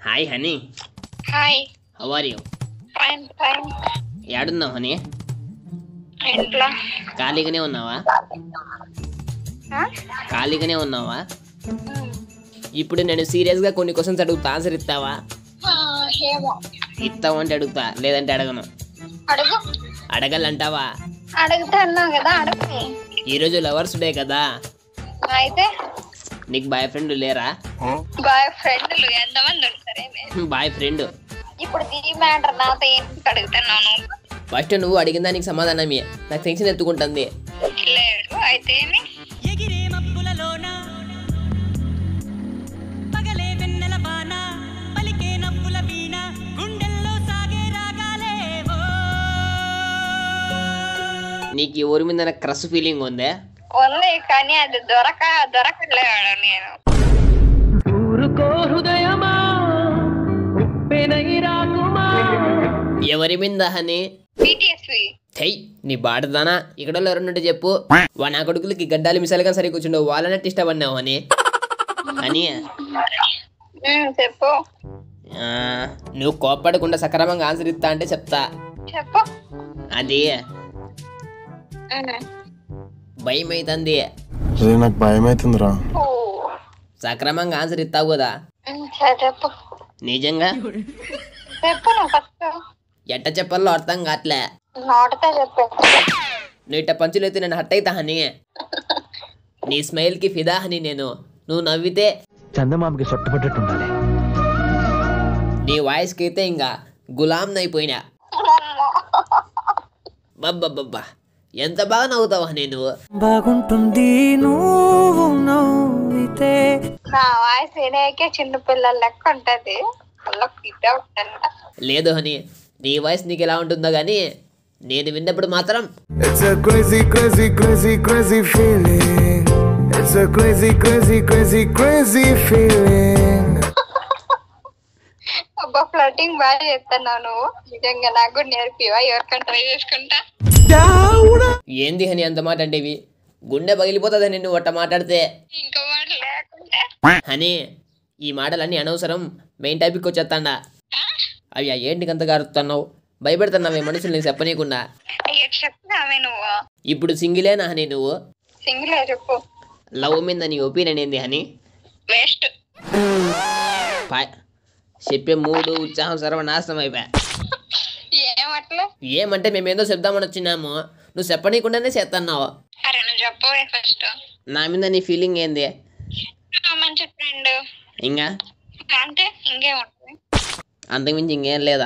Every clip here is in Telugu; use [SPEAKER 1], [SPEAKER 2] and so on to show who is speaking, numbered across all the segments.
[SPEAKER 1] Hi honey
[SPEAKER 2] hi
[SPEAKER 1] how are you
[SPEAKER 2] fine fine
[SPEAKER 1] ఏడున్నావు హనీ
[SPEAKER 2] ఇంట్లో
[SPEAKER 1] ఖాళీగానే ఉన్నావా
[SPEAKER 2] ఆ?
[SPEAKER 1] ఖాళీగానే ఉన్నావా
[SPEAKER 2] ఉమ్.
[SPEAKER 1] ఇప్పుడు నేను సీరియస్గా కొన్ని క్వశ్చన్స్ అడుగుతా ఆన్సర్ ఇస్తావా
[SPEAKER 2] ఆ, ఏమో
[SPEAKER 1] ఇస్తావు అంటే అడుగుతా లేదంటే అడగను
[SPEAKER 2] అడుగు
[SPEAKER 1] అడగాలంటావా
[SPEAKER 2] అడుగుతా అన్నావు కదా అడుగు
[SPEAKER 1] ఈరోజు లవర్స్ డే కదా
[SPEAKER 2] అయితే
[SPEAKER 1] నీకు బాయ్ ఫ్రెండ్ లేరా
[SPEAKER 2] బాయ్ ఫ్రెండ్లు ఎంతమంది ఉంటారేమే
[SPEAKER 1] బాయ్ ఫ్రెండ్
[SPEAKER 2] ఇప్పుడు ఈ మ్యాటర్ నాతో ఎందుకు అడుగుతున్నావు నువ్వు
[SPEAKER 1] ఫస్ట్ నువ్వు అడిగిన దానికి సమాధానమే నాకు టెన్షన్ ఎత్తుకుంటుంది
[SPEAKER 2] లేడు అయితే ఏమి?
[SPEAKER 3] ఎగిరే మబ్బులలోన పగలే వెన్నెల వాన పలికే నవ్వుల వీణ గుండెల్లో సాగే రాగాలేవో
[SPEAKER 1] నీకు ఈ ఊరి మీద క్రష్ ఫీలింగ్ ఉందే
[SPEAKER 2] ఉంది కానీ అది దొరక దొరకట్లేదు నేను
[SPEAKER 1] ఎవరి మీద హని
[SPEAKER 2] బీటీఎస్వి
[SPEAKER 1] థై నీ బాటదానా ఇక్కడ ఎవరున్నట్టు చెప్పు వా నా కొడుకులకి గడ్డాలు మిసాలుగా సరిగ్గా కూర్చుండవు వాళ్ళనట్టు ఇష్టపడినావు అని అని
[SPEAKER 2] చెప్పు
[SPEAKER 1] ఆ, నువ్వు కోప్పడకుండా సక్రమంగా ఆన్సర్ ఇస్తా అంటే చెప్తా
[SPEAKER 2] చెప్పు
[SPEAKER 1] అది
[SPEAKER 2] ఉమ్.
[SPEAKER 1] భయం అవుతుంది
[SPEAKER 4] రే నాకు భయం అవుతుందిరా
[SPEAKER 2] ఓ.
[SPEAKER 1] సక్రమంగా ఆన్సర్ ఇస్తావు కదా
[SPEAKER 2] ఉమ్, సరే చెప్పు
[SPEAKER 1] నిజంగా
[SPEAKER 2] చెప్పు నువ్వు ఫస్ట్
[SPEAKER 1] ఎట్ట చెప్పాలో అర్థం కావట్లే
[SPEAKER 2] నోటితో చెప్పు
[SPEAKER 1] నువ్వు ఇట్ట పంచులు అయితే నేను హట్ అవుతా హని నీ స్మైల్కి ఫిదా హని నేను నువ్వు నవ్వితే
[SPEAKER 5] చందమామకి చుట్టపడ్డట్టు ఉండాలి
[SPEAKER 1] నీ వాయిస్కి అయితే ఇంకా గులాం అయిపోయినా బబ్బబ్బబ్బా ఎంత బాగా నవ్వుతావా నేను
[SPEAKER 3] బాగుంటుంది నువ్వు నవ్వితే
[SPEAKER 2] నా వాయిస్ వినేకే చిన్న పిల్లల లెక్క ఉంటది వాళ్ళకి ఇదే ఉంటుందంట
[SPEAKER 1] లేదు హని నీ వాయిస్ నీకు ఎలా ఉంటుందో కానీ నేను విన్నప్పుడు మాత్రం
[SPEAKER 4] It's a crazy, crazy, crazy, crazy feeling. It's a crazy, crazy, crazy, crazy feeling.
[SPEAKER 2] అబ్బా ఫ్లటింగ్ బాగా చేస్తున్నావు నువ్వు నిజంగా నాకు కూడా నేర్పివా ఎవరికైనా ట్రై చేసుకుంటా
[SPEAKER 1] ఏంది హని అంత మాట అంటేవి గుండె పగిలిపోతుందని నువ్వు అట్ట మాట్లాడితే
[SPEAKER 2] ఇంకో వాడు లేకుంటే
[SPEAKER 1] హని ఈ మాటలన్నీ అనవసరం మెయిన్ టాపిక్ వచ్చేస్తాడా అవి ఏంటికి అంతగా అరుతున్నావు భయపెడుతున్నావే మనుషులు నేను చెప్పనీయకుండా
[SPEAKER 2] అయ్యో చెప్తావే నువ్వు
[SPEAKER 1] ఇప్పుడు సింగిలేనా హని నువ్వు
[SPEAKER 2] సింగిల్ చెప్పు
[SPEAKER 1] లవ్ మీద నీ ఒపీనియన్ ఏంది హని
[SPEAKER 2] వేస్ట్
[SPEAKER 1] పా- చెప్పే మూడు ఉత్సాహం సర్వనాశనం అయిపోయా
[SPEAKER 2] ఏమట్లే
[SPEAKER 1] ఏమంటే మేమేందో చెప్దామని వచ్చినాము నువ్వు చెప్పనీయకుండానే చేస్తున్నావు
[SPEAKER 2] అరే నువ్వు చెప్పవే ఫస్ట్
[SPEAKER 1] నా మీద నీ ఫీలింగ్ ఏంది
[SPEAKER 2] మంచి ఫ్రెండ్
[SPEAKER 1] ఇంకా
[SPEAKER 2] అంటే ఇంకేముంటుంది
[SPEAKER 1] అంతకుమించి ఇంకేం లేదా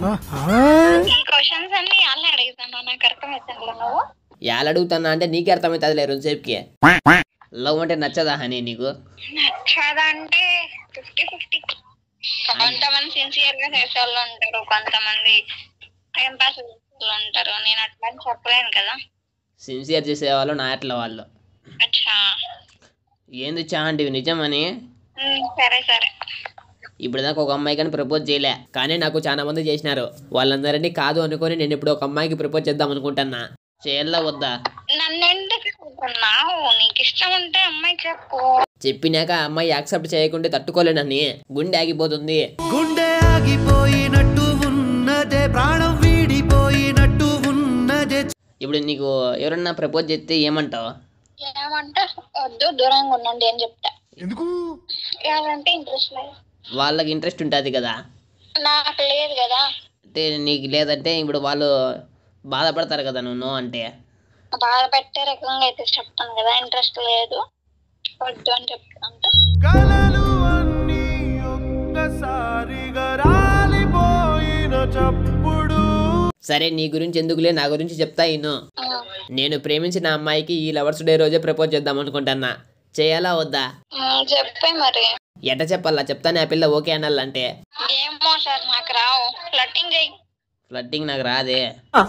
[SPEAKER 2] ఈ క్వశ్చన్స్ అన్ని అలా అడుగుతాను నాకు అర్థమవుతుంది నువ్వు
[SPEAKER 1] ఎలా అడుగుతున్నా అంటే నీకే అర్థమవుతుంది లేదు సేపుకి లవ్ అంటే నచ్చదా హనీ నీకు
[SPEAKER 2] నచ్చదా అంటే ఫిఫ్టీ ఫిఫ్టీ కొంతమంది సిన్సియర్ గా చేసే వాళ్ళు ఉంటారు కొంతమంది టైం పాస్ చేసే వాళ్ళు ఉంటారు నేను అట్లా అని చెప్పలేను కదా
[SPEAKER 1] సిన్సియర్ చేసేవాళ్ళు నా అట్ల వాళ్ళు
[SPEAKER 2] అచ్చా
[SPEAKER 1] ఏంది చా అంటే ఇవి నిజమని
[SPEAKER 2] ఉమ్, సరే సరే
[SPEAKER 1] ఇప్పుడు దాకా ఒక అమ్మాయి కానీ ప్రపోజ్ చేయలే కానీ నాకు చాలా మంది చేసినారు వాళ్ళందరినీ కాదు అనుకొని నేను ఇప్పుడు ఒక అమ్మాయికి ప్రపోజ్ చేద్దాం అనుకుంటున్నా చేయాలా వద్దా
[SPEAKER 2] నన్ను ఎందుకు అనుకుంటున్నావు నీకు ఇష్టం ఉంటే అమ్మాయి చెప్పు
[SPEAKER 1] చెప్పినాక ఆ అమ్మాయి యాక్సెప్ట్ చేయకుంటే తట్టుకోలేనని గుండె ఆగిపోతుంది
[SPEAKER 3] గుండె ఆగిపోయినట్టు ఉన్నదే ప్రాణం వీడిపోయినట్టు ఉన్నదే
[SPEAKER 1] ఇప్పుడు నీకు ఎవరన్నా ప్రపోజ్ చేస్తే ఏమంటావు
[SPEAKER 2] ఏమంటే వద్దు దూరంగా ఉండండి అని చెప్తా ఎందుకు ఏమంటే ఇంట్రెస్ట్ లేదు
[SPEAKER 1] వాళ్ళకి ఇంట్రెస్ట్ ఉంటుంది కదా
[SPEAKER 2] నాకు లేదు కదా
[SPEAKER 1] అంటే నీకు లేదంటే ఇప్పుడు వాళ్ళు బాధపడతారు కదా నువ్వు నో అంటే
[SPEAKER 2] బాధ పెట్టే రకంగా అయితే చెప్తాను కదా ఇంట్రెస్ట్ లేదు వద్దు అని చెప్తాను
[SPEAKER 4] కలలు అన్నీ ఒక్కసారిగా రాలిపోయిన చప్పుడు
[SPEAKER 1] సరే నీ గురించి ఎందుకులే నా గురించి చెప్తా ఇను నేను ప్రేమించిన అమ్మాయికి ఈ లవర్స్ డే రోజే ప్రపోజ్ చేద్దాం అనుకుంటున్నా చేయాలా వద్దా
[SPEAKER 2] చెప్పే మరి
[SPEAKER 1] ఎట్ట చెప్పాలా చెప్తానే ఆ పిల్ల ఓకే అనాలంటే
[SPEAKER 2] ఏమో సార్ నాకు రావు ఫ్లట్టింగ్ చెయ్యి
[SPEAKER 1] ఫ్లడ్డింగ్ నాకు రాదే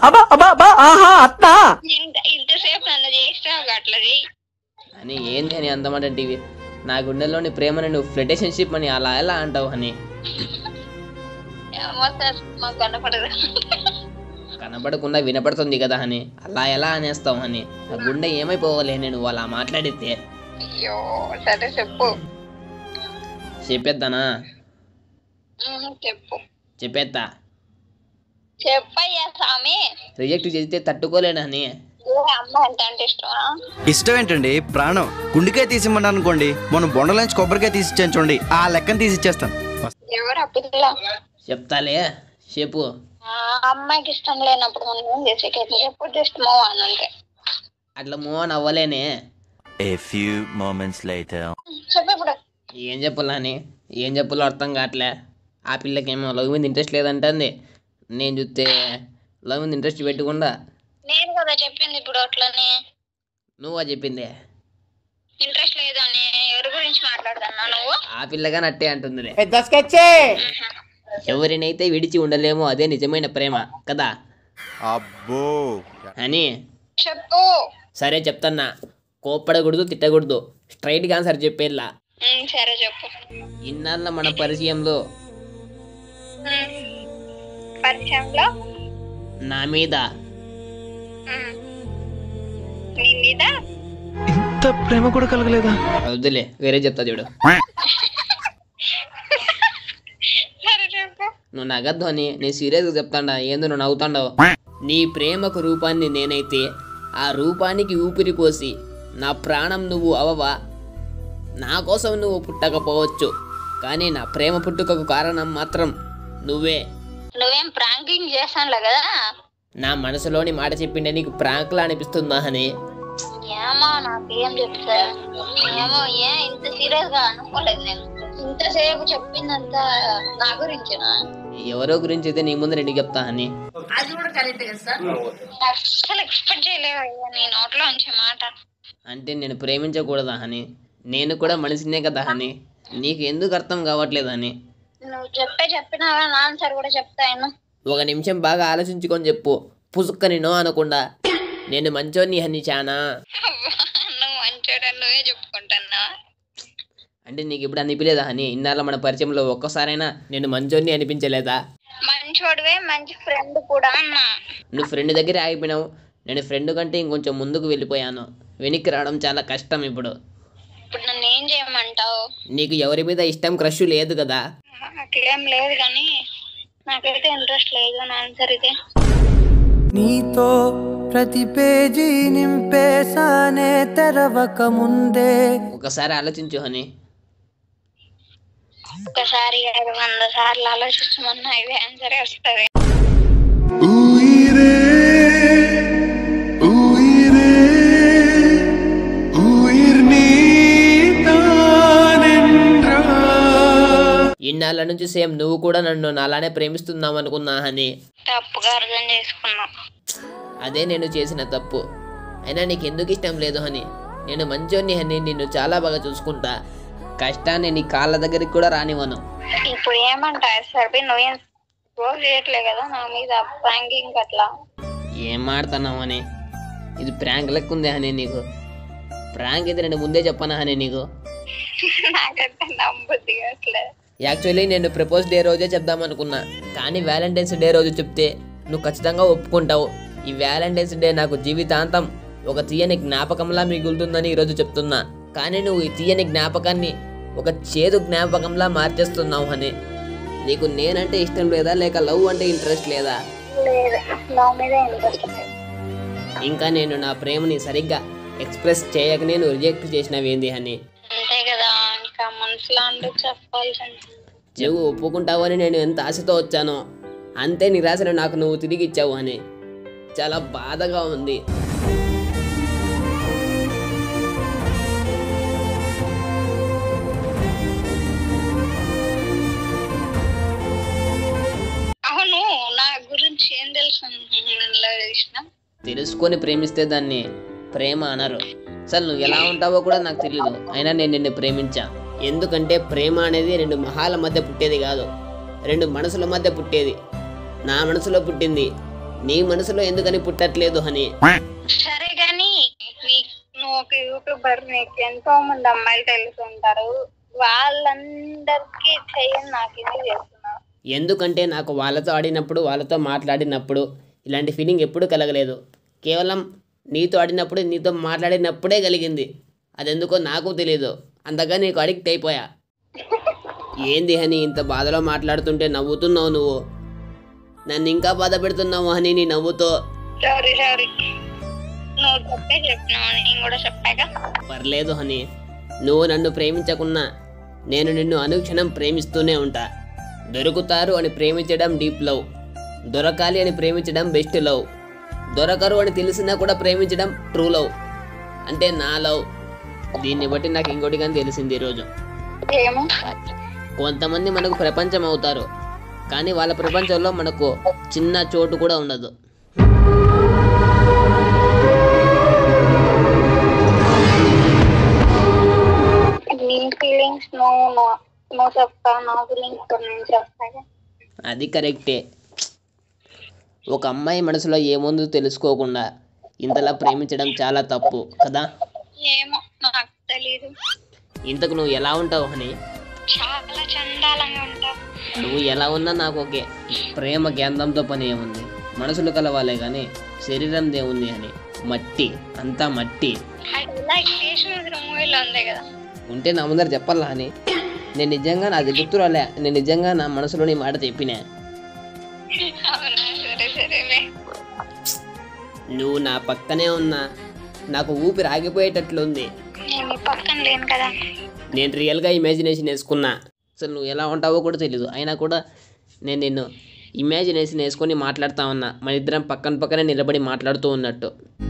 [SPEAKER 2] ఇంత- ఇంతసేపు నన్ను చేస్తావు అట్లా చెయ్యి
[SPEAKER 1] అని ఏంది అని అందమాట టీవీ నా గుండెల్లోని ప్రేమని నువ్వు ఫ్లటేషన్షిప్ అని అలా ఎలా అంటావు అని
[SPEAKER 2] ఏమో సార్ మాకు కనపడదు
[SPEAKER 1] కనపడకుండా వినపడుతుంది కదా అని అలా ఎలా అనేస్తావు అని నా గుండె ఏమైపోవాలి నేను అలా మాట్లాడితే
[SPEAKER 2] అయ్యో సరే చెప్పు
[SPEAKER 1] చెప్పేద్దానా
[SPEAKER 2] ఉమ్, చెప్పు
[SPEAKER 1] చెప్పేస్తా
[SPEAKER 2] చెప్పయ్యా స్వామి
[SPEAKER 1] రిజెక్ట్ చేస్తే తట్టుకోలేనని
[SPEAKER 2] ఏ అమ్మ అంటే అంటే ఇష్టమా
[SPEAKER 6] ఇష్టం ఏంటండి ప్రాణం గుండెకాయ తీసిమ్మన్నాను అనుకోండి మనం బొండలోంచి కొబ్బరికాయ తీసి ఇచ్చాను చూడండి ఆ లెక్కన తీసి ఇచ్చేస్తాను
[SPEAKER 2] ఎవరు అప్పుడులా
[SPEAKER 1] చెప్తాలే చెప్పు
[SPEAKER 2] ఆ అమ్మాయికి ఇష్టం లేనప్పుడు మనం ఏం చేసేకైతే చెప్పు జస్ట్ మూవ్ అని అంటే
[SPEAKER 1] అట్లా మూవ్ ఆన్ అవ్వలేనే
[SPEAKER 7] A few moments later.
[SPEAKER 2] చెప్పు ఇప్పుడు
[SPEAKER 1] ఏం చెప్పాలని ఏం చెప్పాలో అర్థం కావట్లే ఆ పిల్లకేమో లవ్ మీద ఇంట్రెస్ట్ లేదంటుంది నేను చూస్తే లవ్ మీద ఇంట్రెస్ట్ పెట్టకుండా
[SPEAKER 2] నేను కదా చెప్పింది ఇప్పుడు అట్లని
[SPEAKER 1] నువ్వా చెప్పింది
[SPEAKER 2] ఇంట్రెస్ట్ లేదు అని ఎవరి గురించి మాట్లాడుతున్నా నువ్వు
[SPEAKER 1] ఆ పిల్లగా నట్టే అంటుందిలే ఎవరినైతే విడిచి ఉండలేమో అదే నిజమైన ప్రేమ కదా
[SPEAKER 6] అబ్బో
[SPEAKER 1] అని
[SPEAKER 2] చెప్పు
[SPEAKER 1] సరే చెప్తున్నా కోప్పడకూడదు తిట్టకూడదు స్ట్రైట్గా ఆన్సర్ చెప్పేలా
[SPEAKER 2] ఉమ్, సరే చెప్పు
[SPEAKER 1] ఇన్నాళ్ళ మన పరిచయంలో
[SPEAKER 2] ఉమ్. పరిచయంలో
[SPEAKER 1] నా మీద
[SPEAKER 2] ఉమ్. నీ మీద
[SPEAKER 5] ఇంత ప్రేమ కూడా కలగలేదా
[SPEAKER 1] వద్దులే వేరే చెప్తా చూడు
[SPEAKER 2] సరే చెప్పు
[SPEAKER 1] నువ్వు నగద్దు అని నేను సీరియస్గా చెప్తాడా ఏందో నువ్వు నవ్వుతాండవు నీ ప్రేమకు రూపాన్ని నేనైతే ఆ రూపానికి ఊపిరి పోసి నా ప్రాణం నువ్వు అవవా నా కోసం నువ్వు పుట్టకపోవచ్చు కానీ నా ప్రేమ పుట్టుకకు కారణం మాత్రం నువ్వే
[SPEAKER 2] నువ్వేం ప్రాంకింగ్ చేస్తానులే కదా
[SPEAKER 1] నా మనసులోని మాట చెప్పిండే నీకు ప్రాంక్లా అనిపిస్తుందా అని
[SPEAKER 2] ఏమో నాకేం చెప్తా ఏమో ఏ ఇంత సీరియస్ గా అనుకోలేదు నేను ఇంతసేపు చెప్పిందంతా నా గురించేనా
[SPEAKER 1] ఎవరో గురించి అయితే నీ ముందు రెండు చెప్తా అని
[SPEAKER 2] అస్సలు ఎక్స్పెక్ట్ చేయలేదు అయ్యా నీ నోట్లో ఉంచే మాట
[SPEAKER 1] అంటే నేను ప్రేమించకూడదా అని నేను కూడా మనిషినే కదా అని నీకు ఎందుకు అర్థం కావట్లేదు అని
[SPEAKER 2] నువ్వు చెప్పే చెప్పినా నా ఆన్సర్ కూడా చెప్తా ఆయన
[SPEAKER 1] ఒక నిమిషం బాగా ఆలోచించుకొని చెప్పు పుసుక్కని నో అనకుండా నేను మంచోని అని చానా
[SPEAKER 2] నువ్వు మంచోడని నువ్వే చెప్పుకుంటున్నావా
[SPEAKER 1] అంటే నీకు ఇప్పుడు అనిపించలేదా అని ఇన్నాళ్ళ మన పరిచయంలో ఒక్కసారైనా నేను మంచోని అనిపించలేదా
[SPEAKER 2] మంచోడివే మంచి ఫ్రెండ్ కూడా అన్నా
[SPEAKER 1] నువ్వు ఫ్రెండ్ దగ్గర ఆగిపోయినావు నేను ఫ్రెండ్ కంటే ఇంకొంచెం ముందుకు వెళ్ళిపోయాను వెనక్కి రావడం చాలా కష్టం ఇప్పుడు
[SPEAKER 2] ఇప్పుడు నన్ను ఏం చేయమంటావు
[SPEAKER 1] నీకు ఎవరి మీద ఇష్టం క్రష్ లేదు కదా
[SPEAKER 2] అట్లేం లేదు కానీ నాకైతే ఇంట్రెస్ట్ లేదు అని ఆన్సర్ ఇదే
[SPEAKER 3] నీతో ప్రతి పేజీ నింపేసానే తెరవక ముందే
[SPEAKER 1] ఒకసారి ఆలోచించు అని
[SPEAKER 2] ఒకసారి కాదు వంద సార్లు ఆలోచించమన్నా ఇవే ఆన్సర్ వస్తుంది
[SPEAKER 4] Uire, uire, uir నీతానెండ్రా.
[SPEAKER 1] ఇన్నాళ్ళ నుంచి సేమ్ నువ్వు కూడా నన్ను నాలానే ప్రేమిస్తున్నావు అనుకున్నా అని
[SPEAKER 2] తప్పుగా అర్థం చేసుకున్నా
[SPEAKER 1] అదే నేను చేసిన తప్పు అయినా నీకు ఎందుకు ఇష్టం లేదు అని నేను మంచోని అని నిన్ను చాలా బాగా చూసుకుంటా కష్టాన్ని నీ కాళ్ళ దగ్గరికి కూడా రానివ్వను
[SPEAKER 2] ఇప్పుడు ఏమంటా సరే నువ్వేం రోజు చేయట్లే కదా నా మీద ప్రాంకింగ్ అట్లా
[SPEAKER 1] ఏం మాడుతున్నావు అని ఇది ప్రాంక్ లెక్క ఉంది అని నీకు ప్రాంక్ ఇది నేను ముందే చెప్పనా అని నీకు
[SPEAKER 2] నాకైతే నమ్ముద్ది అట్లే
[SPEAKER 1] యాక్చువల్లీ నేను ప్రపోజ్ డే రోజే చెప్దాం అనుకున్నా కానీ వ్యాలంటైన్స్ డే రోజు చెప్తే నువ్వు ఖచ్చితంగా ఒప్పుకుంటావు ఈ వ్యాలంటైన్స్ డే నాకు జీవితాంతం ఒక తీయని జ్ఞాపకంలా మిగులుతుందని ఈరోజు చెప్తున్నా కానీ నువ్వు ఈ తీయని జ్ఞాపకాన్ని ఒక చేదు జ్ఞాపకంలా మార్చేస్తున్నావు అని నీకు నేనంటే ఇష్టం లేదా లేక లవ్ అంటే ఇంట్రెస్ట్ లేదా
[SPEAKER 2] లేదు లవ్ మీద ఇంట్రెస్ట్ లేదు
[SPEAKER 1] ఇంకా నేను నా ప్రేమని సరిగ్గా ఎక్స్ప్రెస్ చేయక నేను రిజెక్ట్ చేసినవేంది అని
[SPEAKER 2] అంతే కదా ఇంకా మనసులో ఉండి చెప్పాల్సింది
[SPEAKER 1] చెవు ఒప్పుకుంటావు అని నేను ఎంత ఆశతో వచ్చానో అంతే నిరాశను నాకు నువ్వు తిరిగి ఇచ్చావు అని చాలా బాధగా ఉంది
[SPEAKER 2] అవును నా గురించి ఏం తెలుసు ఇష్టం
[SPEAKER 1] తెలుసుకొని ప్రేమిస్తే దాన్ని ప్రేమ అనరు అసలు నువ్వు ఎలా ఉంటావో కూడా నాకు తెలియదు అయినా నేను నిన్ను ప్రేమించా ఎందుకంటే ప్రేమ అనేది రెండు మహాల మధ్య పుట్టేది కాదు రెండు మనసుల మధ్య పుట్టేది నా మనసులో పుట్టింది నీ మనసులో ఎందుకని పుట్టట్లేదు అని
[SPEAKER 2] సరే కానీ నీ- నువ్వు ఒక యూట్యూబర్ నీకు ఎంతో మంది అమ్మాయిలు తెలుసుంటారు వాళ్ళందరికీ చెయ్యని నాకు ఎందుకు చేస్తున్నావు
[SPEAKER 1] ఎందుకంటే నాకు వాళ్ళతో ఆడినప్పుడు వాళ్ళతో మాట్లాడినప్పుడు ఇలాంటి ఫీలింగ్ ఎప్పుడూ కలగలేదు కేవలం నీతో ఆడినప్పుడు నీతో మాట్లాడినప్పుడే కలిగింది అదెందుకో నాకు తెలియదు అంతగా నీకు అడిక్ట్ అయిపోయా ఏంది హని ఇంత బాధలో మాట్లాడుతుంటే నవ్వుతున్నావు నువ్వు నన్ను ఇంకా బాధ పెడుతున్నావు హని నీ నవ్వుతో
[SPEAKER 2] సారీ సారీ నువ్వు చెప్పే చెప్పినావు నేను కూడా చెప్పాక
[SPEAKER 1] పర్లేదు హని నువ్వు నన్ను ప్రేమించకున్నా నేను నిన్ను అనుక్షణం ప్రేమిస్తూనే ఉంటా దొరుకుతారు అని ప్రేమించడం డీప్ లవ్ దొరకాలి అని ప్రేమించడం బెస్ట్ లవ్ దొరకరు అని తెలిసినా కూడా ప్రేమించడం ట్రూ లవ్ అంటే నా లవ్ దీన్ని బట్టి నాకు ఇంకోటి కానీ తెలిసింది ఈరోజు
[SPEAKER 2] ఏమో
[SPEAKER 1] కొంతమంది మనకు ప్రపంచం అవుతారు కానీ వాళ్ళ ప్రపంచంలో మనకు చిన్న చోటు కూడా ఉండదు
[SPEAKER 2] నీ ఫీలింగ్స్ నువ్వు నువ్వు- నువ్వు చెప్తావు నా ఫీలింగ్స్ నేను చెప్తాగా
[SPEAKER 1] అది కరెక్టే ఒక అమ్మాయి మనసులో ఏముందో తెలుసుకోకుండా ఇంతలా ప్రేమించడం చాలా తప్పు కదా
[SPEAKER 2] ఏమో నాకు తెలీదు
[SPEAKER 1] ఇంతకు నువ్వు ఎలా ఉంటావు అని
[SPEAKER 2] చాలా చండాలంగా ఉంటావు
[SPEAKER 1] నువ్వు ఎలా ఉన్నా నాకు ఓకే ప్రేమ కేంద్రంతో పని ఏముంది మనసులు కలవాలే కానీ శరీరం దేవుంది అని మట్టి అంతా మట్టి
[SPEAKER 2] లైక్ దేశముద్ర మూవీలో ఉంది కదా
[SPEAKER 1] ఉంటే నా ముందర చెప్పాలా అని నేను నిజంగా నాది గుర్తు రాలే నేను నిజంగా నా మనసులోని మాట చెప్పినా
[SPEAKER 2] అవునా సరే సరేలే
[SPEAKER 1] నువ్వు నా పక్కనే ఉన్నా నాకు ఊపిరి ఆగిపోయేటట్లుంది
[SPEAKER 2] నేను నీ పక్కన లేను కదా
[SPEAKER 1] నేను రియల్గా ఇమాజినేషన్ వేసుకున్నా అసలు నువ్వు ఎలా ఉంటావో కూడా తెలీదు అయినా కూడా నేను నిన్ను ఇమాజినేషన్ వేసుకొని మాట్లాడుతా ఉన్నా మన ఇద్దరం పక్కన పక్కనే నిలబడి మాట్లాడుతూ ఉన్నట్టు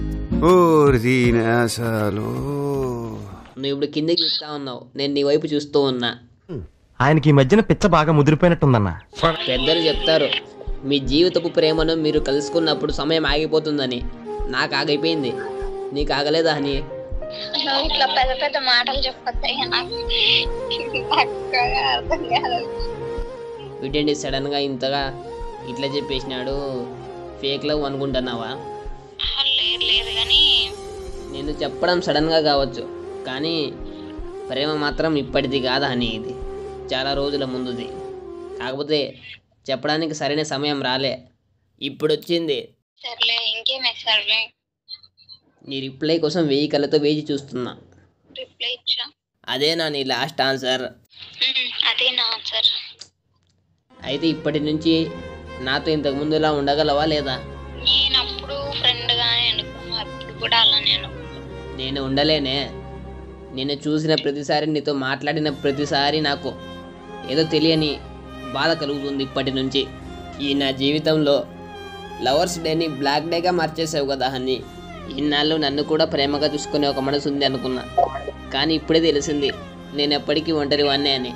[SPEAKER 4] అసలు
[SPEAKER 1] నువ్వు ఇప్పుడు కిందకి చూస్తా ఉన్నావు నేను నీ వైపు చూస్తూ ఉన్నా
[SPEAKER 5] ఆయనకి ఈ మధ్యన పిచ్చ బాగా ముదిరిపోయినట్టుందన్నా
[SPEAKER 1] పెద్దలు చెప్తారు మీ జీవితపు ప్రేమను మీరు కలుసుకున్నప్పుడు సమయం ఆగిపోతుందని నాకు ఆగిపోయింది నీకు ఆగలేదా అని
[SPEAKER 2] నువ్వు ఇట్లా పెద్ద పెద్ద మాటలు చెప్పొద్దాయి నాకు నాకు అర్థం కాదు
[SPEAKER 1] వీటండి సడన్గా ఇంతగా ఇట్లా చెప్పేసినాడు ఫేక్ లవ్ అనుకుంటున్నావా
[SPEAKER 2] లేదు లేదు కానీ
[SPEAKER 1] నేను చెప్పడం సడన్గా కావచ్చు కానీ ప్రేమ మాత్రం ఇప్పటిది కాదా అని ఇది చాలా రోజుల ముందుది కాకపోతే చెప్పడానికి సరైన సమయం రాలే ఇప్పుడు వచ్చింది
[SPEAKER 2] సర్లే ఇంకేమే సర్లే
[SPEAKER 1] నీ రిప్లై కోసం వెయ్యి కళ్ళతో వేచి చూస్తున్నా
[SPEAKER 2] రిప్లై ఇచ్చా
[SPEAKER 1] అదే నా నీ లాస్ట్ ఆన్సర్
[SPEAKER 2] ఉమ్, అదే నా ఆన్సర్
[SPEAKER 1] అయితే ఇప్పటి నుంచి నాతో ఇంతకు ముందు ఇలా ఉండగలవా లేదా
[SPEAKER 2] నేను అప్పుడు ఫ్రెండ్ గానే అనుకున్నా అప్పుడు కూడా అలానే అనుకున్నా
[SPEAKER 1] నేను ఉండలేనే నిన్ను చూసిన ప్రతిసారి నీతో మాట్లాడిన ప్రతిసారి నాకు ఏదో తెలియని బాధ కలుగుతుంది ఇప్పటి నుంచి ఈ నా జీవితంలో లవర్స్ డేని బ్లాక్ డేగా మార్చేసావు కదా హన్ని ఇన్నాళ్ళు నన్ను కూడా ప్రేమగా చూసుకునే ఒక మనసు ఉంది అనుకున్నా కానీ ఇప్పుడే తెలిసింది నేను ఎప్పటికీ ఒంటరి వాన్నే అని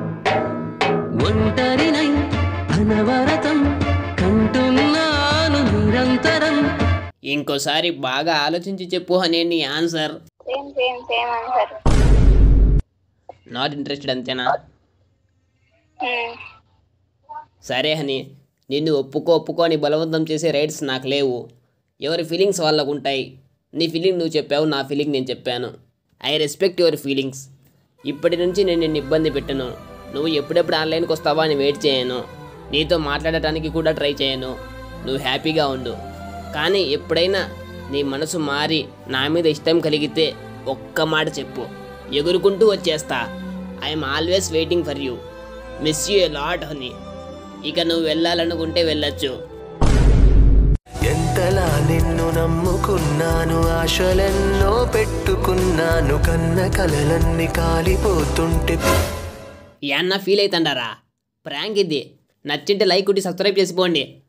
[SPEAKER 8] ఒంటరినై అనవరతం కంటున్నాను నిరంతరం
[SPEAKER 1] ఇంకోసారి బాగా ఆలోచించి చెప్పు అనే నీ answer
[SPEAKER 2] same same same answer
[SPEAKER 1] not interested అంతేనా
[SPEAKER 2] ఉమ్,
[SPEAKER 1] సరే హని నిన్ను ఒప్పుకో ఒప్పుకో అని బలవంతం చేసే రైట్స్ నాకు లేవు ఎవరి ఫీలింగ్స్ వాళ్ళకు ఉంటాయి నీ ఫీలింగ్ నువ్వు చెప్పావు నా ఫీలింగ్ నేను చెప్పాను ఐ రెస్పెక్ట్ యువర్ ఫీలింగ్స్ ఇప్పటి నుంచి నేను నిన్ను ఇబ్బంది పెట్టను నువ్వు ఎప్పుడెప్పుడు ఆన్లైన్కి వస్తావా అని వెయిట్ చేయను నీతో మాట్లాడటానికి కూడా ట్రై చేయను నువ్వు హ్యాపీగా ఉండు కానీ ఎప్పుడైనా నీ మనసు మారి నా మీద ఇష్టం కలిగితే ఒక్క మాట చెప్పు ఎగురుకుంటూ వచ్చేస్తా I'm always waiting for you miss you a lot honey ఇక నువ్వు వెళ్ళాలనుకుంటే వెళ్ళొచ్చు
[SPEAKER 3] ఎంతలా నిన్ను నమ్ముకున్నాను ఆశలెన్నో పెట్టుకున్నాను కన్న కలలన్నీ కాలిపోతుంటే
[SPEAKER 1] ఏమన్నా ఫీల్ అవుతుండారా ప్రాంక్ ఇది నచ్చింటే లైక్ కొట్టి సబ్స్క్రైబ్ చేసుకోండి